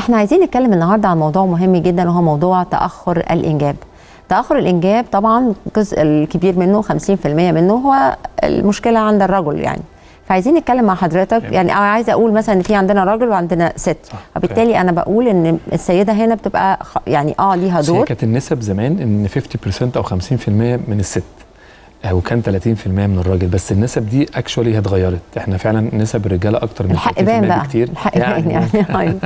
احنا عايزين نتكلم النهارده عن موضوع مهم جدا وهو موضوع تاخر الانجاب تاخر الانجاب طبعا الجزء الكبير منه 50% منه هو المشكله عند الرجل يعني فعايزين نتكلم مع حضرتك جميل. يعني انا عايزه اقول مثلا ان في عندنا راجل وعندنا ست صح. وبالتالي انا بقول ان السيده هنا بتبقى خ- يعني اه ليها بس هي دور كانت النسب زمان ان 50% او 50% من الست وكان 30% من الراجل بس النسب دي اكشولي اتغيرت احنا فعلا نسب الرجاله اكتر من الحق 30% بان بقى بكتير الحق بان يعني أيوة.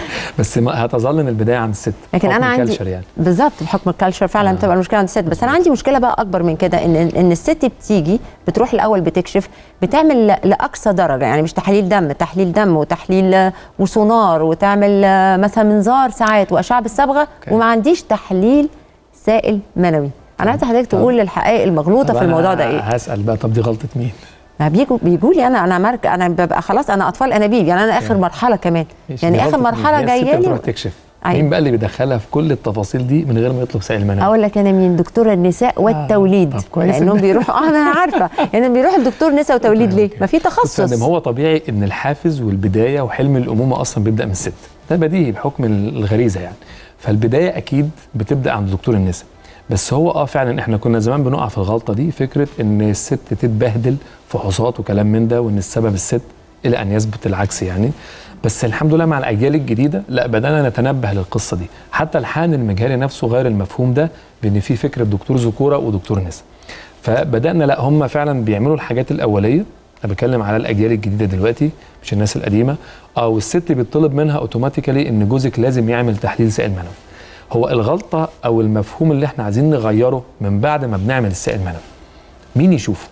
بس ما هتظل ان البدايه عند الست لكن حكم انا عندي الكالتشر يعني بالظبط بحكم الكالتشر فعلا آه. بتبقى المشكله عند الست بس انا عندي مشكله بقى اكبر من كده ان ان الست بتيجي بتروح الاول بتكشف بتعمل ل- لاقصى درجه يعني مش تحاليل دم تحليل دم وتحليل آه، وسونار وتعمل آه، مثلا منظار ساعات واشعه بالصبغه أوكي. وما عنديش تحليل سائل منوي انا عايزه حضرتك طب- تقول الحقائق المغلوطه طب في الموضوع أنا ده ايه هسال بقى طب دي غلطه مين؟ ما بيجوا بيجوا لي انا انا مرك انا ببقى خلاص انا اطفال انابيب يعني انا اخر يعني. مرحله كمان ماشي، يعني دي اخر غلطة مين؟ مرحله هي الست جايه بتروح لي تكشف أيوة. مين بقى اللي بيدخلها في كل التفاصيل دي من غير ما يطلب سائل منوي؟ اقول لك انا مين دكتور النساء والتوليد طب كويس لانهم إن- بيروحوا اه انا عارفه يعني بيروح الدكتور نساء وتوليد ليه أوكي. ما في بص يا تخصص فندم، هو طبيعي ان الحافز والبدايه وحلم الامومه اصلا بيبدا من الست ده بديهي بحكم الغريزه يعني فالبدايه اكيد بتبدا عند دكتور النساء بس هو اه فعلا احنا كنا زمان بنقع في الغلطه دي فكره ان الست تتبهدل فحوصات وكلام من ده وان السبب الست الى ان يثبت العكس يعني بس الحمد لله مع الاجيال الجديده لا بدانا نتنبه للقصه دي حتى الحان المجهري نفسه غير المفهوم ده بان في فكره دكتور ذكوره ودكتور نساء فبدانا لا هم فعلا بيعملوا الحاجات الاوليه انا بتكلم على الاجيال الجديده دلوقتي مش الناس القديمه اه والست بيطلب منها اوتوماتيكالي ان جوزك لازم يعمل تحليل سائل منوي هو الغلطه او المفهوم اللي احنا عايزين نغيره من بعد ما بنعمل السائل المنوي مين يشوفه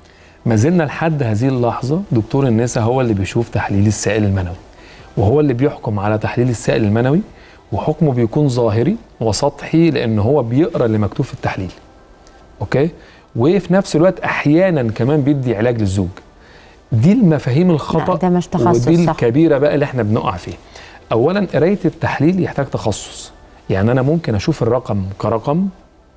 ما زلنا لحد هذه اللحظه دكتور النساء هو اللي بيشوف تحليل السائل المنوي وهو اللي بيحكم على تحليل السائل المنوي وحكمه بيكون ظاهري وسطحي لان هو بيقرا اللي مكتوب في التحليل اوكي وفي نفس الوقت احيانا كمان بيدي علاج للزوج دي المفاهيم الخطا لا، ده مش تخصص، ودي صح. الكبيره بقى اللي احنا بنقع فيها اولا قرايه التحليل يحتاج تخصص يعني انا ممكن اشوف الرقم كرقم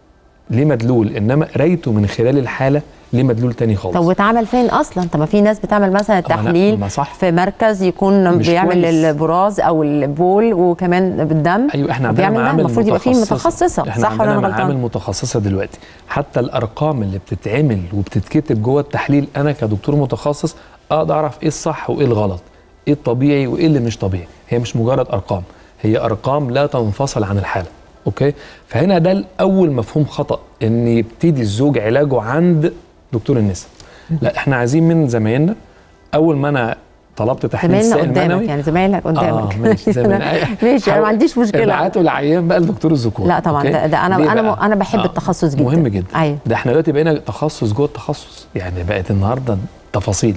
ليه مدلول انما قرايته من خلال الحاله ليه مدلول تاني خالص طب واتعمل فين اصلا طب ما في ناس بتعمل مثلا أما لا، التحليل ما صح. في مركز يكون مش بيعمل كويس. البراز او البول وكمان بالدم ايوه احنا عندنا وبيعمل ده. معامل المفروض يبقى فيه متخصصة. متخصصه احنا صح ولا عندنا انا معامل غلطان متخصصه دلوقتي حتى الارقام اللي بتتعمل وبتتكتب جوه التحليل انا كدكتور متخصص اقدر اعرف ايه الصح وايه الغلط ايه الطبيعي وايه اللي مش طبيعي هي مش مجرد ارقام هي ارقام لا تنفصل عن الحاله اوكي فهنا ده الاول مفهوم خطا ان يبتدي الزوج علاجه عند دكتور النساء لا احنا عايزين من زمايلنا اول ما انا طلبت تحليل زمايلنا سائل قدامك منوي يعني زمايلك قدامك اه ماشي زمان ماشي انا ما عنديش مشكله ابعتوا العيان بقى لدكتور الذكور لا طبعا أوكي؟ ده, ده انا ليه انا بقى؟ انا بحب التخصص جدا مهم جدا ايوه ده احنا دلوقتي بقينا تخصص جوه التخصص يعني بقت النهارده تفاصيل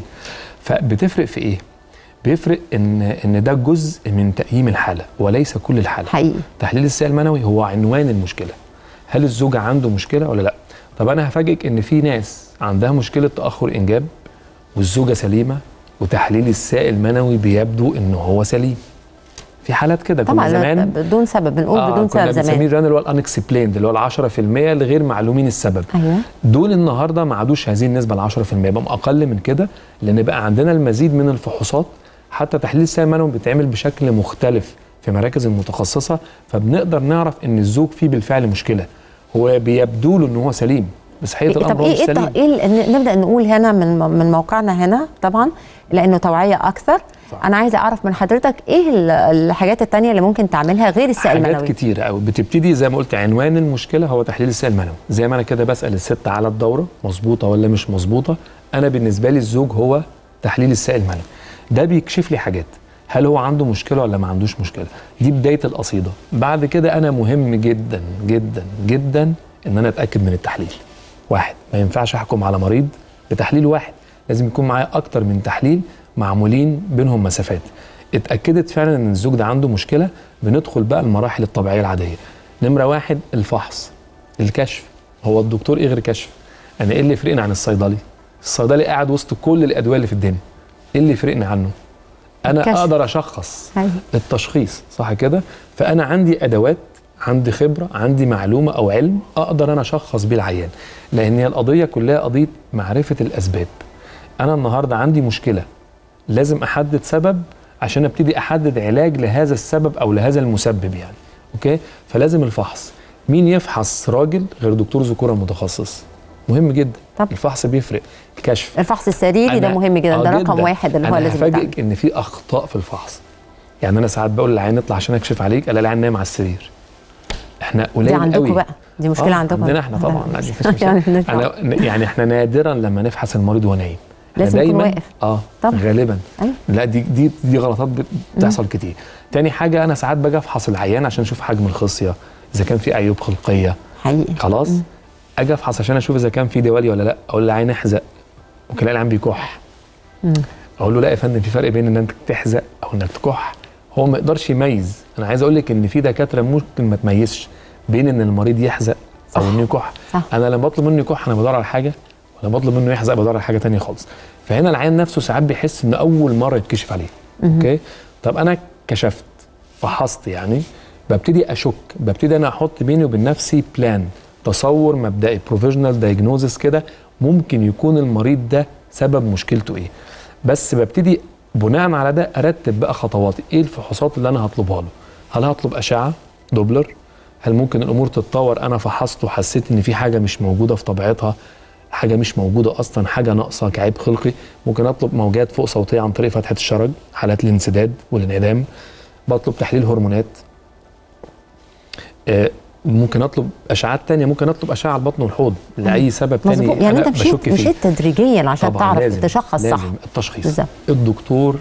فبتفرق في ايه؟ بيفرق ان ان ده جزء من تقييم الحاله وليس كل الحاله حقيقي تحليل السائل المنوي هو عنوان المشكله هل الزوج عنده مشكله ولا لا طب انا هفاجئك ان في ناس عندها مشكله تاخر انجاب والزوجه سليمه وتحليل السائل المنوي بيبدو ان هو سليم في حالات كده كنا طبعا زمان بدون سبب بنقول آه بدون كنا سبب بنسميه زمان الران اللي هو الانكسبليند اللي هو ال 10% لغير معلومين السبب ايوه دول النهارده ما عادوش هذه النسبه ال 10% بقى اقل من كده لان بقى عندنا المزيد من الفحوصات حتى تحليل السائل المنوي بيتعمل بشكل مختلف في مراكز المتخصصه فبنقدر نعرف ان الزوج فيه بالفعل مشكله هو بيبدو له ان هو سليم بس حقيقه إيه الامر طب هو ايه مش ايه سليم الت- ايه ال- نبدا نقول هنا من من موقعنا هنا طبعا لانه توعيه اكثر صح. انا عايزه اعرف من حضرتك ايه ال- الحاجات التانية اللي ممكن تعملها غير السائل حاجات المنوي كتيرة قوي بتبتدي زي ما قلت عنوان المشكله هو تحليل السائل المنوي زي ما انا كده بسال الست على الدوره مظبوطه ولا مش مظبوطه انا بالنسبه لي الزوج هو تحليل السائل المنوي ده بيكشف لي حاجات هل هو عنده مشكله ولا ما عندوش مشكله دي بدايه القصيده بعد كده انا مهم جدا جدا جدا ان انا اتاكد من التحليل واحد ما ينفعش احكم على مريض بتحليل واحد لازم يكون معايا اكتر من تحليل معمولين بينهم مسافات اتاكدت فعلا ان الزوج ده عنده مشكله بندخل بقى المراحل الطبيعيه العاديه نمره واحد الفحص الكشف هو الدكتور ايه غير كشف انا ايه اللي يفرقني عن الصيدلي الصيدلي قاعد وسط كل الادويه اللي في الدنيا ايه اللي يفرقني عنه انا الكشف. اقدر اشخص أيوة. التشخيص صح كده فانا عندي ادوات عندي خبره عندي معلومه او علم اقدر انا اشخص بيه العيان لان هي القضيه كلها قضيه معرفه الاسباب انا النهارده عندي مشكله لازم احدد سبب عشان ابتدي احدد علاج لهذا السبب او لهذا المسبب يعني اوكي فلازم الفحص مين يفحص راجل غير دكتور ذكوره متخصص مهم جدا طب. الفحص بيفرق الكشف الفحص السريري ده أنا- مهم جدا آه ده رقم جداً. واحد اللي هو انا لازم يتعمل. هفاجئك ان في اخطاء في الفحص يعني انا ساعات بقول للعيان اطلع عشان اكشف عليك الا العيان نايم على السرير احنا قليل دي عندكم قوي. بقى دي مشكله آه، عندكم عندنا احنا طبعا لا، دي مش مشكلة. يعني مالناش أنا دعوة. يعني احنا نادرا لما نفحص المريض وهو نايم إحنا لازم يكون دايما واقف. اه طبعا. غالبا أيوة. لا دي دي دي غلطات بت- بتحصل كتير تاني حاجه انا ساعات باجي افحص العيان عشان اشوف حجم الخصيه اذا كان في عيوب خلقيه حقيقي خلاص اجي افحص عشان اشوف اذا كان في دوالي ولا لا اقول للعيان احزق ممكن الاقي العيان بيكح اقول له لا يا فندم في فرق بين ان انت تحزق او انك تكح هو ما يقدرش يميز انا عايز اقول لك ان في دكاتره ممكن ما تميزش بين ان المريض يحزق او صح. انه يكح صح. انا لما بطلب منه يكح انا بدور على حاجه ولما بطلب منه يحزق بدور على حاجه تانية خالص فهنا العيان نفسه ساعات بيحس ان اول مره يتكشف عليه اوكي طب انا كشفت فحصت يعني ببتدي اشك ببتدي انا احط بيني وبين نفسي بلان تصور مبدئي بروفيجنال دايجنوزس كده ممكن يكون المريض ده سبب مشكلته ايه بس ببتدي بناء على ده ارتب بقى خطواتي ايه الفحوصات اللي انا هطلبها له هل هطلب اشعه دوبلر هل ممكن الامور تتطور انا فحصت وحسيت ان في حاجه مش موجوده في طبيعتها حاجه مش موجوده اصلا حاجه ناقصه كعيب خلقي ممكن اطلب موجات فوق صوتيه عن طريق فتحه الشرج حالات الانسداد والانعدام بطلب تحليل هرمونات آه، ممكن اطلب اشعات تانية ممكن اطلب اشعه على البطن والحوض لاي سبب تاني مظبوط يعني أنا انت مشيت بشك فيه. مشيت تدريجيا عشان طبعاً تعرف لازم تشخص لازم صح التشخيص بالظبط. الدكتور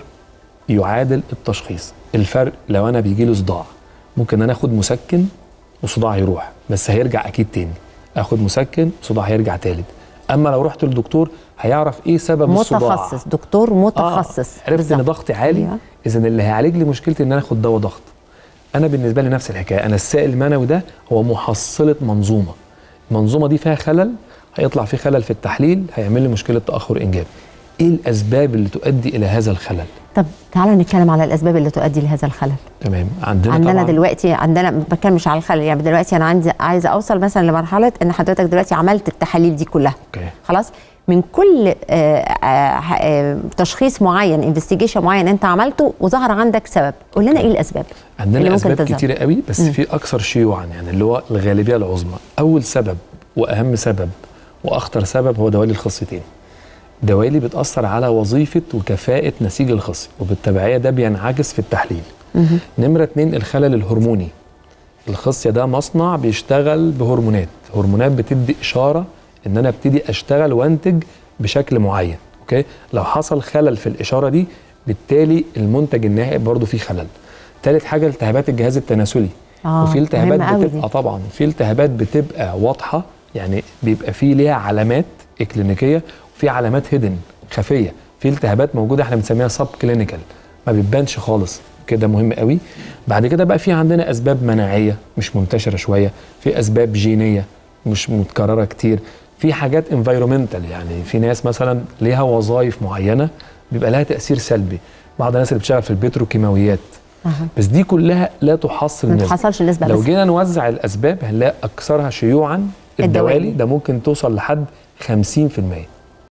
يعادل التشخيص الفرق لو انا بيجي لي صداع ممكن انا اخد مسكن وصداع يروح بس هيرجع اكيد تاني اخد مسكن صداع هيرجع تالت اما لو رحت للدكتور هيعرف ايه سبب الصداع متخصص دكتور متخصص آه. عرفت ان بالظبط. ضغطي عالي أيوة. اذا اللي هيعالج لي مشكلتي ان انا اخد دواء ضغط انا بالنسبه لي نفس الحكايه انا السائل المنوي ده هو محصله منظومه المنظومه دي فيها خلل هيطلع في خلل في التحليل هيعمل لي مشكله تاخر انجاب ايه الاسباب اللي تؤدي الى هذا الخلل طب تعالى نتكلم على الاسباب اللي تؤدي لهذا الخلل تمام عندنا عندنا طبعا دلوقتي عندنا ما بتكلمش على الخلل يعني دلوقتي انا عندي عايزه اوصل مثلا لمرحله ان حضرتك دلوقتي عملت التحاليل دي كلها اوكي خلاص من كل آه، آه، آه، تشخيص معين انفستيجيشن معين انت عملته وظهر عندك سبب قول لنا ايه الاسباب اللي عندنا ممكن اسباب تظهر؟ كتيره قوي بس في اكثر شيوعا يعني اللي هو الغالبيه العظمى اول سبب واهم سبب واخطر سبب هو دوالي الخصيتين دوالي بتاثر على وظيفه وكفاءه نسيج الخصي وبالتبعيه ده بينعكس في التحليل نمره اتنين الخلل الهرموني الخصيه ده مصنع بيشتغل بهرمونات هرمونات بتدي اشاره ان انا ابتدي اشتغل وانتج بشكل معين اوكي لو حصل خلل في الاشاره دي بالتالي المنتج النهائي برضه فيه خلل ثالث حاجه التهابات الجهاز التناسلي آه، وفي التهابات مهمة أوي دي. بتبقى طبعا في التهابات بتبقى واضحه يعني بيبقى في ليها علامات اكلينيكيه وفي علامات هيدن خفيه في التهابات موجوده احنا بنسميها سب كلينيكال ما بتبانش خالص كده مهم قوي بعد كده بقى في عندنا اسباب مناعيه مش منتشره شويه في اسباب جينيه مش متكرره كتير في حاجات انفايرومنتال يعني في ناس مثلا ليها وظائف معينه بيبقى لها تاثير سلبي بعض الناس اللي بتشتغل في البتروكيماويات أها. بس دي كلها لا تحصل ما نسبة. تحصلش نسبة لو بس. جينا نوزع الاسباب هنلاقي اكثرها شيوعا الدوالي. الدوالي ده ممكن توصل لحد 50%